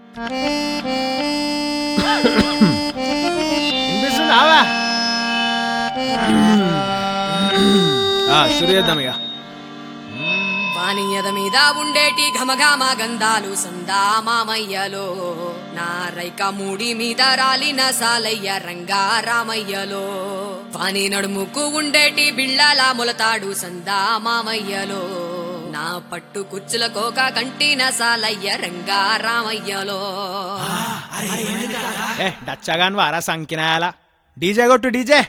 వినిపిస్తుందావా షురు చేద్దాం ఇక వాణియద మీద ఉండేటి ఘమఘమ గంధాలు సందా మామయ్యలో నా రైక మూడి మీద రాలిన సాలయ్య రంగా రామయ్యలో వాణి నడుముకు ఉండేటి బిళ్ళల మొలతాడు సందా మామయ్యలో నా పట్టు కుచ్చుల కోక కంటిన సాలయ్య రంగా రామయ్యలో ఏ డచ్చగాన్ వారా సంకినాయాల డీజే కొట్టు డీజే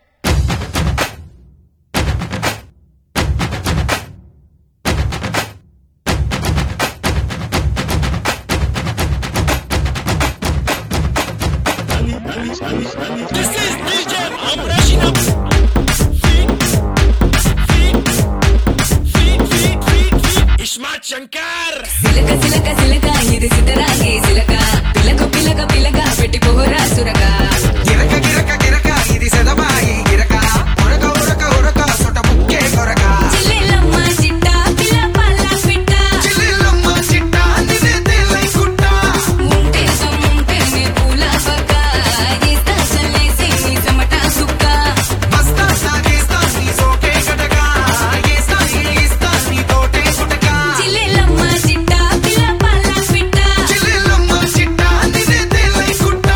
ఇస్మార్ట్ శంకర్ సిలక సిలక సిలక ఇది సిద్ధరాగే సిలక పిలక పిలక పిలక పెట్టి పోరా సురగా గిరక గిరక గిరక ఇది సెదబాయి గిరక ఉరక ఉరక ఉరక సొట ముక్కే కొరక చిల్లెలమ్మ చిట్ట పిల్ల పల్ల పిట్ట చిల్లిల్లమ్మ చిట్ట నిన్నే తేలై కుట్ట ఉంటే సొమ్ముంటే నీ పూల పక్క ఇస్తా చల్లేసి నీ చెమట సుక్క మస్తా సాగేస్తా నీ సోకే గటక ఏస్తా ఏస్తా నీ తోటే గుటక చిల్లెలమ్మ చిట్ట పిల్ల పల్ల పిట్ట చిల్లిల్లమ్మ చిట్ట నిన్నే తేలై కుట్ట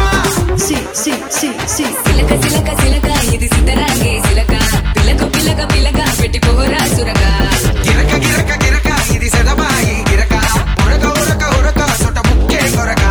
సిలక సిలక సిలక ఇది సిద్ధరాగే సిలక పిలక పిలక పిలక పెట్టి పోరా సురగా గిరక గిరక గిరక ఇది సెదబాయి గిరక ఉరక ఉరక ఉరక సొట ముక్కే కొరక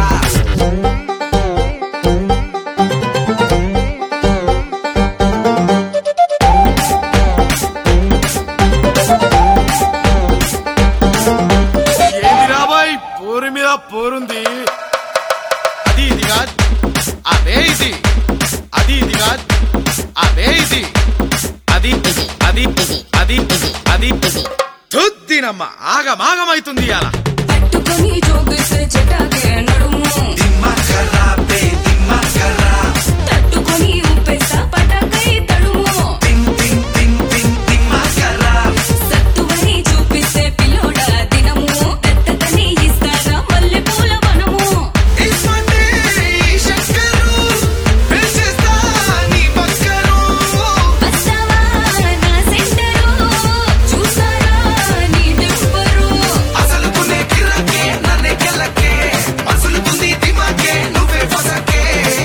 ఏంది రాబాయ్ పోరు మీద పోరుంది అది ఇది కాదు అదే ఇది అది ఇది కాదు అదే ఇది అది అది అది అది తుద్దినమ్మ ఆగమాగమైతుంది అలా పట్టుకొని జోగిస్తే చెట్టాకే నడుము దిమ్మకర్రా పే దిమ్మకర్రా తట్టుకొని ఊపేస్తా పటాకై తడుము తిన్ తిన్ తిన్ తిన్ దిమ్మకర్రా సత్తువని చూపిస్తే పిల్లోడా దినము పెద్దదని ఇస్తారా మల్లె పూల వనము ఇస్మంటే శంకరు పెంచేస్తా నీ పక్కరు వస్తావా నా సెంటరు చూసారా నీ డెంపరు అసలుకునే కిరకే నన్నే గెలకే అసలుకుంది దిమాకే నువ్వే పొసకే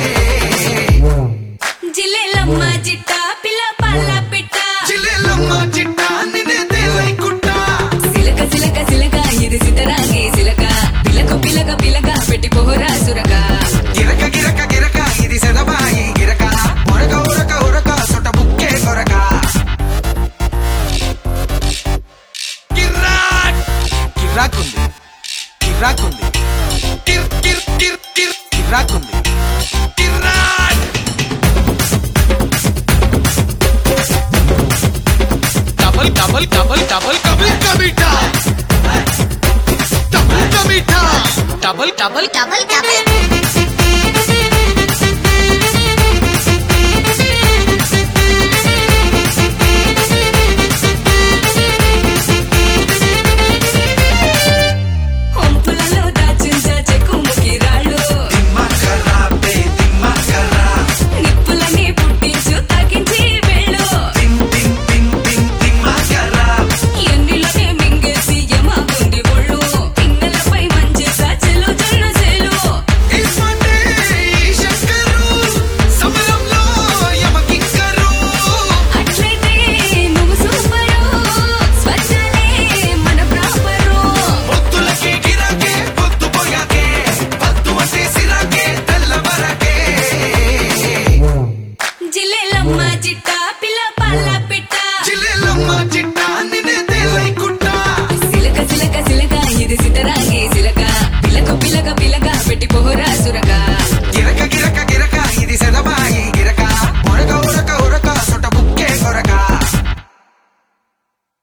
జిల్లెలమ్మ జిట్ట పిల్ల పల్ల పిట్ట చిల్లెల్లమ్మ చిట్ట నిన్నే తేలై కుట్ట సిలక సిలక సిలక ఇది సిద్ధరాగే సిలక పిలక పిలక పిలక పెట్టి పోరా సురగా గిరక గిరక గిరక ఇది సెదబాయి గిరక ఉరక ఉరక ఉరక సొట ముక్కే కొరక కిర్రాక్ కిర్రాకుంది కిర్రాకుంది కిర్ కిర్ కిర్ కిర్ కిర్రాకుంది కిర్రాక్ డబల్ డబల్ డబల్ డబల్ కబుల్ కమిటా డబుల్ కమిటా డబల్ డబల్ double double